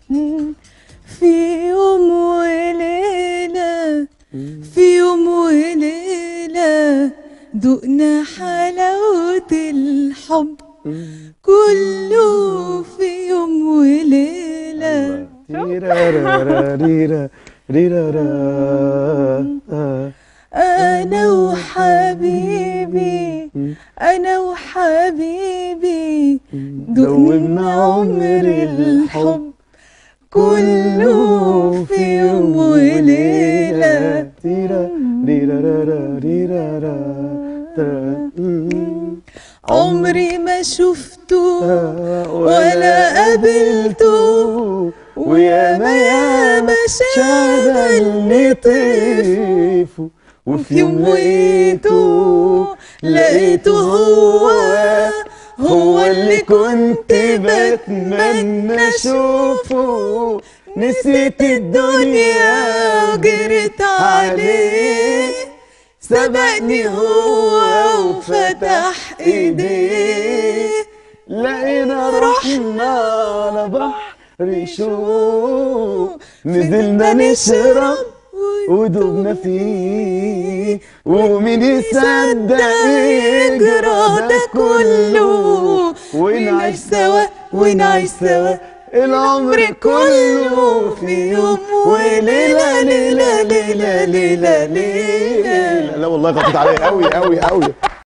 في يوم وليلة في يوم وليلة دقنا حلاوة الحب كله في يوم وليلة تيرارارا ريرا ريرارا آه. أنا وحبيبي أنا وحبيبي دقنا عمر الحب كله في يوم وليلة تيرا ريرارارا ريرارا ترا. مم. عمري ما شفته آه، ولا قابلته وياما ياما شغلني طيف وفي يوم لقيته لقيته هو هو اللي كنت بتمنى اشوفه نسيت الدنيا وجريت عليه سبقني هو وفتح ايديه لقينا رحنا على بحر شوق نزلنا نشرب ودوبنا فيه ومين يصدق يجرى ده كله ونعيش سوا ونعيش سوا العمر كله في يوم وليلة ليلة ليلة ليلة ليلة لا والله غطيت عليا قوي قوي قوي